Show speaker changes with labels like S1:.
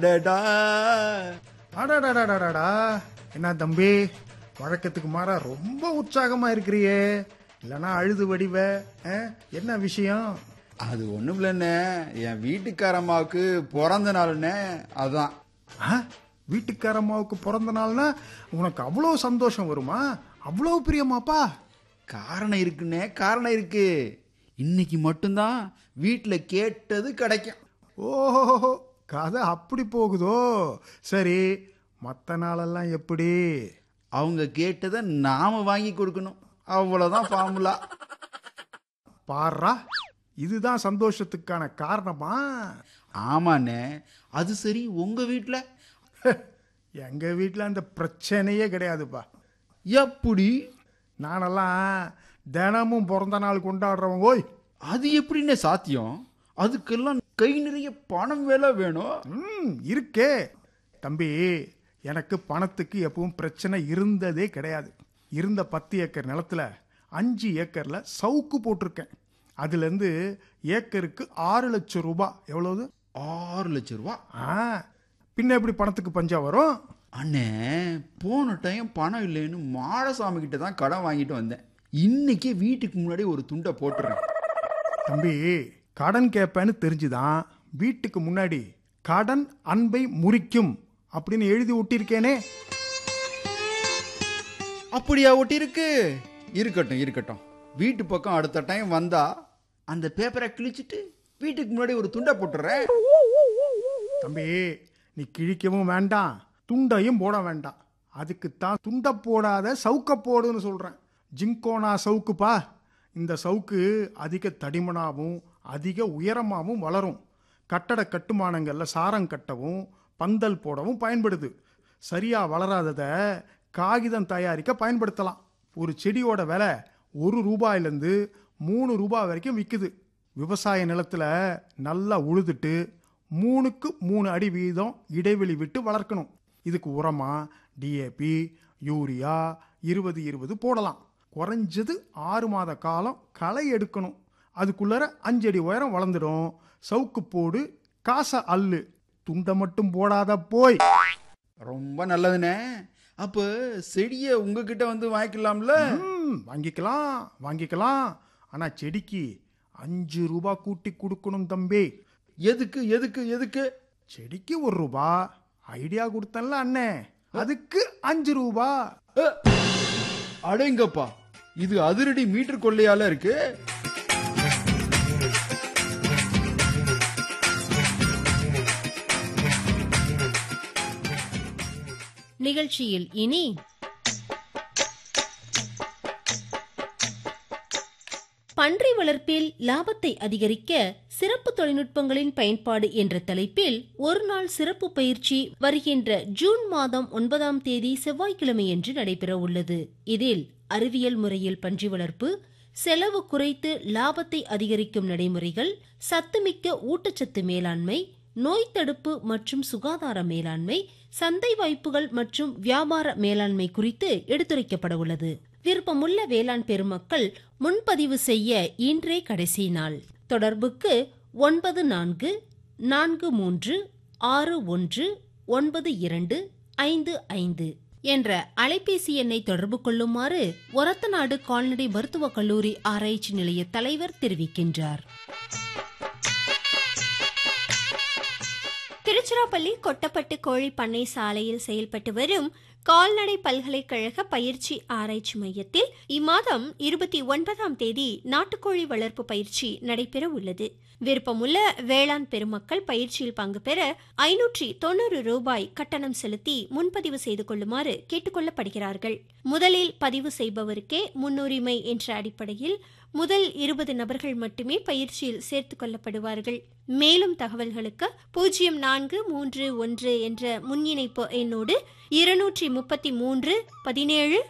S1: டடா.
S2: அடடடடடடா என்ன தம்பி வழக்கத்துக்கு மாறா ரொம்ப உற்சாகமா இருக்கிறியே இல்லனா அழுது வடிவ ஆ? என்ன விஷயம்
S1: அது ஒண்ணும் இல்லைண்ணே என் வீட்டுக்காரம்மாவுக்கு பிறந்த நாளுண்ணே அதான்
S2: ஆ? வீட்டுக்காரம்மாவுக்கு பிறந்த நாள்னா உனக்கு அவ்வளோ சந்தோஷம் வருமா அவ்வளோ பிரியமாப்பா
S1: காரணம் இருக்குண்ணே காரணம் இருக்கு இன்னைக்கு மட்டும்தான் வீட்டுல கேட்டது கிடைக்கும்
S2: ஓஹோ கதை அப்படி போகுதோ சரி மற்ற நாளெல்லாம் எப்படி
S1: அவங்க கேட்டதை நாம வாங்கி கொடுக்கணும் அவ்வளவுதான் ஃபார்முலா
S2: பாருடா இதுதான் சந்தோஷத்துக்கான காரணமா
S1: ஆமாண்ணே அது சரி உங்க வீட்டுல
S2: எங்க வீட்டில் அந்த பிரச்சனையே கிடையாதுப்பா
S1: எப்படி
S2: நானெல்லாம் தினமும் பிறந்த நாள் கொண்டாடுறவங்க ஓய்
S1: அது எப்படிண்ணே சாத்தியம் அதுக்கெல்லாம் கை நிறைய பணம் வேலை வேணும்
S2: ம் இருக்கே தம்பி எனக்கு பணத்துக்கு எப்பவும் பிரச்சனை இருந்ததே கிடையாது இருந்த பத்து ஏக்கர் நிலத்துல அஞ்சு ஏக்கர்ல சவுக்கு போட்டிருக்கேன் அதுலேருந்து ஏக்கருக்கு ஆறு லட்சம் ரூபாய் எவ்வளவு
S1: ஆறு லட்சம் ரூபா
S2: ஆ பின்ன எப்படி பணத்துக்கு பஞ்சம் வரும்
S1: அண்ணே போன டைம் பணம் இல்லைன்னு மாடசாமி கிட்ட தான் கடன் வாங்கிட்டு வந்தேன் இன்னைக்கு வீட்டுக்கு முன்னாடி ஒரு துண்டை போட்டுறேன்
S2: தம்பி கடன் கேட்பேன்னு தெரிஞ்சுதான் வீட்டுக்கு முன்னாடி கடன் அன்பை முறிக்கும் அப்படின்னு எழுதி ஒட்டியிருக்கேனே
S1: அப்படியா ஒட்டி இருக்கு இருக்கட்டும் இருக்கட்டும் வீட்டு பக்கம் அடுத்த டைம் வந்தா அந்த பேப்பரை கிழிச்சிட்டு வீட்டுக்கு முன்னாடி ஒரு துண்டை போட்டுறேன்
S2: தம்பி நீ கிழிக்கவும் வேண்டாம் துண்டையும் போட வேண்டாம் அதுக்கு தான் துண்டை போடாத சவுக்க போடுன்னு சொல்கிறேன் ஜிங்கோனா சவுக்குப்பா இந்த சவுக்கு அதிக தடிமனாகவும் அதிக உயரமாகவும் வளரும் கட்டட கட்டுமானங்களில் சாரம் கட்டவும் பந்தல் போடவும் பயன்படுது சரியாக வளராததை காகிதம் தயாரிக்க பயன்படுத்தலாம் ஒரு செடியோட விலை ஒரு ரூபாயிலேருந்து மூணு ரூபாய் வரைக்கும் விற்குது விவசாய நிலத்துல நல்லா உழுதுட்டு மூணுக்கு மூணு அடி வீதம் இடைவெளி விட்டு வளர்க்கணும் இதுக்கு உரமா டிஏபி யூரியா இருபது இருபது போடலாம் குறைஞ்சது ஆறு மாத காலம் களை எடுக்கணும் அதுக்குள்ளர அஞ்சடி உயரம் வளர்ந்துடும் சவுக்கு போடு காசை அல்லு துண்டை மட்டும் போடாத போய்
S1: ரொம்ப நல்லதுண்ணே அப்ப செடியை உங்ககிட்ட வந்து வாங்கிக்கலாம்ல
S2: ம், வாங்கிக்கலாம் வாங்கிக்கலாம் ஆனா செடிக்கு அஞ்சு ரூபா கூட்டி கொடுக்கணும் தம்பி
S1: எதுக்கு எதுக்கு எதுக்கு
S2: செடிக்கு ஒரு ரூபா ஐடியா கொடுத்தேன்ல அண்ணே அதுக்கு அஞ்சு ரூபா
S1: அடேங்கப்பா இது அதிரடி மீட்டர் கொள்ளையால இருக்கு
S3: நிகழ்ச்சியில் இனி பன்றி வளர்ப்பில் லாபத்தை அதிகரிக்க சிறப்பு தொழில்நுட்பங்களின் பயன்பாடு என்ற தலைப்பில் ஒரு நாள் சிறப்பு பயிற்சி வருகின்ற ஜூன் மாதம் ஒன்பதாம் தேதி செவ்வாய்க்கிழமையன்று நடைபெற உள்ளது இதில் அறிவியல் முறையில் பன்றி வளர்ப்பு செலவு குறைத்து லாபத்தை அதிகரிக்கும் நடைமுறைகள் சத்துமிக்க ஊட்டச்சத்து மேலாண்மை நோய் தடுப்பு மற்றும் சுகாதார மேலாண்மை சந்தை வாய்ப்புகள் மற்றும் வியாபார மேலாண்மை குறித்து எடுத்துரைக்கப்பட உள்ளது விருப்பமுள்ள வேளாண் பெருமக்கள் முன்பதிவு செய்ய இன்றே கடைசி நாள் தொடர்புக்கு ஒன்பது நான்கு நான்கு மூன்று ஆறு ஒன்று ஒன்பது இரண்டு ஐந்து ஐந்து என்ற அலைபேசி எண்ணை தொடர்பு கொள்ளுமாறு ஒரத்தநாடு கால்நடை மருத்துவக் கல்லூரி ஆராய்ச்சி நிலைய தலைவர் தெரிவிக்கின்றார்
S4: திருச்சிராப்பள்ளி கொட்டப்பட்டு கோழி பண்ணை சாலையில் செயல்பட்டு வரும் கால்நடை பல்கலைக்கழக பயிற்சி ஆராய்ச்சி மையத்தில் இம்மாதம் இருபத்தி ஒன்பதாம் தேதி நாட்டுக்கோழி வளர்ப்பு பயிற்சி நடைபெற உள்ளது விருப்பமுள்ள வேளாண் பெருமக்கள் பயிற்சியில் பங்கு பெற ஐநூற்றி தொண்ணூறு ரூபாய் கட்டணம் செலுத்தி முன்பதிவு செய்து கொள்ளுமாறு கேட்டுக்கொள்ளப்படுகிறார்கள் முதலில் பதிவு செய்பவருக்கே முன்னுரிமை என்ற அடிப்படையில் முதல் இருபது நபர்கள் மட்டுமே பயிற்சியில் சேர்த்துக் கொள்ளப்படுவார்கள் மேலும் தகவல்களுக்கு பூஜ்ஜியம் நான்கு மூன்று ஒன்று என்ற முன்னிணைப்பு எண்ணோடு இருநூற்றி முப்பத்தி மூன்று பதினேழு